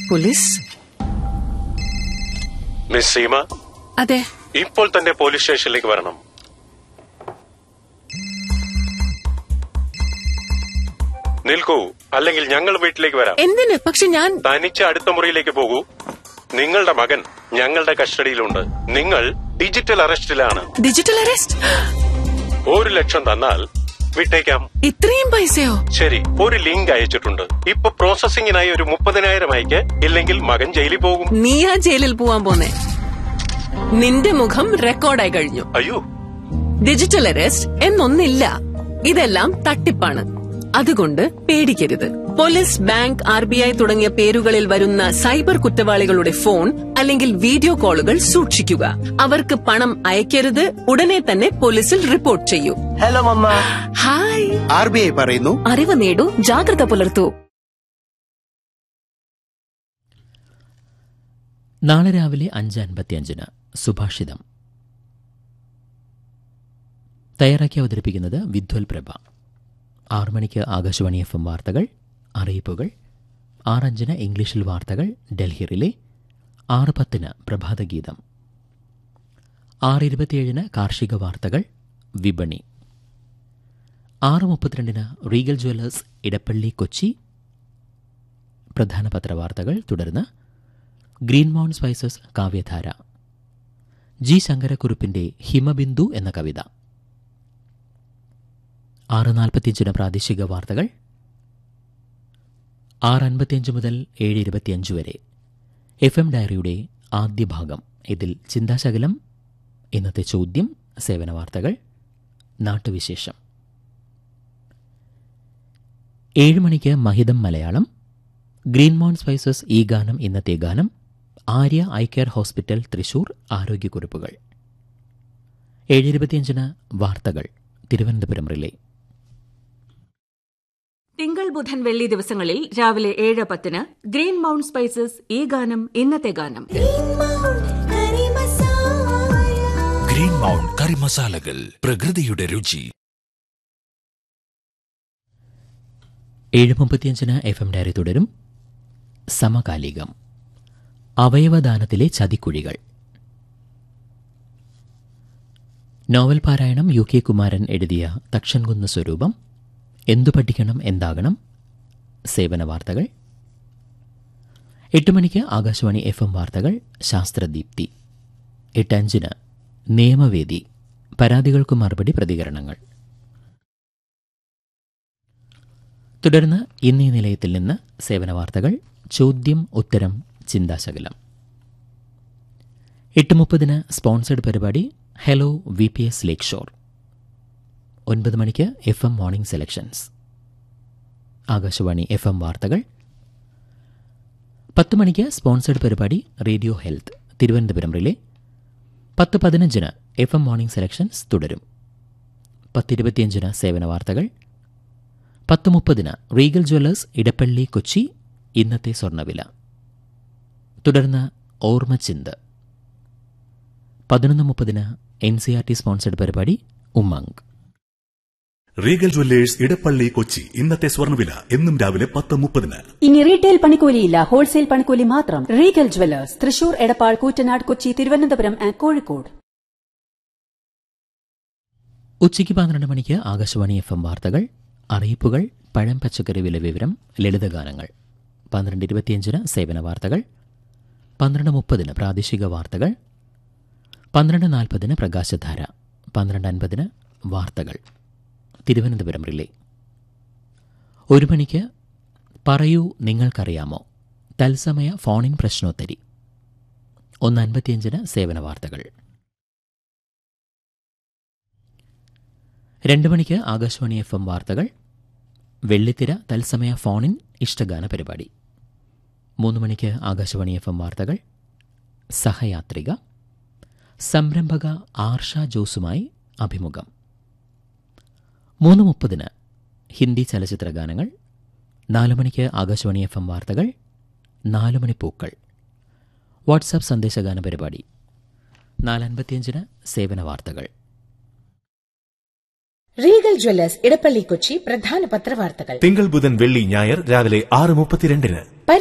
police miss Seema അതെ ഇപ്പോൾ തന്നെ പോലീസ് സ്റ്റേഷനിലേക്ക് വരണം നിൽക്കൂ അല്ലെങ്കിൽ ഞങ്ങൾ വീട്ടിലേക്ക് വരാം എന്തിന് പക്ഷെ ഞാൻ തനിച്ച് അടുത്ത മുറിയിലേക്ക് പോകൂ നിങ്ങളുടെ മകൻ ഞങ്ങളുടെ കസ്റ്റഡിയിലുണ്ട് നിങ്ങൾ ഡിജിറ്റൽ അറസ്റ്റിലാണ് ഡിജിറ്റൽ അറസ്റ്റ് ഒരു ലക്ഷം തന്നാൽ വിട്ടേക്കാം ഇത്രയും പൈസയോ ശരി ഒരു ലിങ്ക് അയച്ചിട്ടുണ്ട് ഇപ്പൊ പ്രോസസിംഗിനായി ഒരു മുപ്പതിനായിരം അയക്ക് ഇല്ലെങ്കിൽ മകൻ ജയിലിൽ പോകും നീയാ ജയിലിൽ പോവാൻ പോന്നെ നിന്റെ മുഖം റെക്കോർഡായി കഴിഞ്ഞു അയ്യോ ഡിജിറ്റൽ അറസ്റ്റ് എന്നൊന്നില്ല ഇതെല്ലാം തട്ടിപ്പാണ് അതുകൊണ്ട് പേടിക്കരുത് police bank R B I തുടങ്ങിയ പേരുകളിൽ വരുന്ന സൈബർ കുറ്റവാളികളുടെ ഫോൺ അല്ലെങ്കിൽ വീഡിയോ കോളുകൾ സൂക്ഷിക്കുക അവർക്ക് പണം അയക്കരുത് ഉടനെ തന്നെ പോലീസിൽ റിപ്പോർട്ട് ചെയ്യൂ hello mamma hi R B I പറയുന്നു അറിവ് നേടൂ ജാഗ്രത പുലർത്തൂ നാളെ രാവിലെ അഞ്ച് അൻപത്തിയഞ്ചിന് സുഭാഷിതം തയ്യാറാക്കി അവതരിപ്പിക്കുന്നത് വിദ്വൽ പ്രഭ ആറു മണിക്ക് ആകാശവാണി എഫ് എം വാർത്തകൾ അറിയിപ്പുകൾ ആറഞ്ചിന് ഇംഗ്ലീഷിൽ വാർത്തകൾ ഡൽഹി റിലേ ആറ് പത്തിന് പ്രഭാതഗീതം ആറ് ഇരുപത്തിയേഴിന് കാർഷിക വാർത്തകൾ വിപണി ആറ് മുപ്പത്തിരണ്ടിന് റീഗൽ ജ്വല്ലേഴ്സ് ഇടപ്പള്ളി കൊച്ചി പ്രധാന പത്രവാർത്തകൾ തുടർന്ന് ഗ്രീൻ മൗൺ സ്പൈസസ് കാവ്യധാര ജി ശങ്കരക്കുറുപ്പിന്റെ ഹിമബിന്ദു എന്ന കവിത ആറ് നാൽപ്പത്തിയഞ്ചിന് പ്രാദേശിക വാർത്തകൾ ആറ് അൻപത്തിയഞ്ച് മുതൽ ഏഴ് ഇരുപത്തിയഞ്ച് വരെ എഫ് എം ഡയറിയുടെ ആദ്യ ഭാഗം ഇതിൽ ചിന്താശകലം ഇന്നത്തെ ചോദ്യം സേവന വാർത്തകൾ നാട്ടുവിശേഷം ഏഴ് മണിക്ക് മഹിതം മലയാളം ഗ്രീൻ മൗൺ സ്പൈസസ് ഈ ഗാനം ഇന്നത്തെ ഗാനം Arya eye care hospital Thrissur ആരോഗ്യക്കുറിപ്പുകൾ ഏഴ് ഇരുപത്തിയഞ്ചിന് വാർത്തകൾ തിരുവനന്തപുരം റിലേ തിങ്കൾ ബുധൻ വെള്ളി ദിവസങ്ങളിൽ രാവിലെ ഏഴ് പത്തിന് ഗ്രീൻ മൗണ്ട് സ്പൈസസ് ഈ ഗാനം ഇന്നത്തെ ഗാനം ഗ്രീൻ മൗണ്ട് കറി മസാലകൾ പ്രകൃതിയുടെ രുചി ഏഴ് മുപ്പത്തിയഞ്ചിന് എഫ് എം ഡയറി തുടരും സമകാലികം അവയവദാനത്തിലെ ചതിക്കുഴികൾ നോവൽ പാരായണം യു കെ കുമാരൻ എഴുതിയ തക്ഷൻകുന്ന് സ്വരൂപം എന്തു പഠിക്കണം എന്താകണം സേവന വാർത്തകൾ എട്ട് മണിക്ക് ആകാശവാണി എഫ് എം വാർത്തകൾ ശാസ്ത്രദീപ്തി എട്ടഞ്ചിന് നിയമവേദി പരാതികൾക്ക് മറുപടി പ്രതികരണങ്ങൾ തുടർന്ന് ഇന്നീ നിലയത്തിൽ നിന്ന് സേവന വാർത്തകൾ ചോദ്യം ഉത്തരം ചിന്താശകലം എട്ട് മുപ്പതിന് സ്പോൺസർഡ് പരിപാടി hello V P S lake shore ഒൻപത് മണിക്ക് F M morning selections Akashvani F M വാർത്തകൾ പത്ത് മണിക്ക് സ്പോൺസർഡ് പരിപാടി റേഡിയോ ഹെൽത്ത് തിരുവനന്തപുരം റിലേ പത്ത് പതിനഞ്ചിന് എഫ് എം മോർണിംഗ് സെലക്ഷൻസ് തുടരും പത്തിരുപത്തിയഞ്ചിന് സേവന വാർത്തകൾ പത്ത് മുപ്പതിന് റീഗൽ ജ്വല്ലേഴ്സ് ഇടപ്പള്ളി കൊച്ചി ഇന്നത്തെ സ്വർണ്ണവില തുടർന്ന് ഓർമ്മച്ചിന്ത് പതിനൊന്ന് മുപ്പതിന് N C R T sponsored പരിപാടി ഉമ്മങ് റീഗൽ ജ്വല്ലേഴ്സ് ഇടപ്പള്ളി കൊച്ചി ഇന്നത്തെ സ്വർണ്ണവില എന്നും രാവിലെ പത്ത് മുപ്പതിന് ഇനി റീറ്റെയിൽ പണിക്കൂലിയില്ല ഹോൾസെയിൽ പണിക്കൂലി മാത്രം regal jewellers Thrissur Edappal Koottanad Kochi Thiruvananthapuram and Kozhikode ഉച്ചയ്ക്ക് പന്ത്രണ്ട് മണിക്ക് ആകാശവാണി എഫ് എം വാർത്തകൾ അറിയിപ്പുകൾ പഴം പച്ചക്കറി വില വിവരം ലളിതഗാനങ്ങൾ പന്ത്രണ്ട് ഇരുപത്തിയഞ്ചിന് സേവന വാർത്തകൾ പന്ത്രണ്ട് മുപ്പതിന് പ്രാദേശിക വാർത്തകൾ പന്ത്രണ്ട് നാൽപ്പതിന് പ്രകാശധാര പന്ത്രണ്ട് അൻപതിന് വാർത്തകൾ തിരുവനന്തപുരം റിലേ ഒരു മണിക്ക് പറയൂ നിങ്ങൾക്കറിയാമോ തത്സമയ ഫോണിൻ പ്രശ്നോത്തരി ഒന്ന് അൻപത്തിയഞ്ചിന് സേവന വാർത്തകൾ രണ്ട് മണിക്ക് ആകാശവാണി എഫ് എം വാർത്തകൾ വെള്ളിത്തിര തത്സമയ ഫോണിൻ ഇഷ്ടഗാന പരിപാടി മൂന്ന് മണിക്ക് ആകാശവാണി എഫ് എം വാർത്തകൾ സഹയാത്രിക സംരംഭക ആർഷ ജോസുമായി അഭിമുഖം മൂന്ന് മുപ്പതിന് ഹിന്ദി ചലച്ചിത്ര ഗാനങ്ങൾ നാല് മണിക്ക് ആകാശവാണി എഫ് എം വാർത്തകൾ നാല് മണി പൂക്കൾ വാട്സാപ്പ് സന്ദേശഗാന പരിപാടി നാലൻപത്തിയഞ്ചിന് സേവന വാർത്തകൾ റീഗൽ ജ്വല്ലേഴ്സ് ഇടപ്പള്ളി കൊച്ചി പ്രധാന പത്രവാർത്തകൾ തിങ്കൾ ബുധൻ വെള്ളി ഞായർ രാവിലെ ആറ് മുപ്പത്തിരണ്ടിന്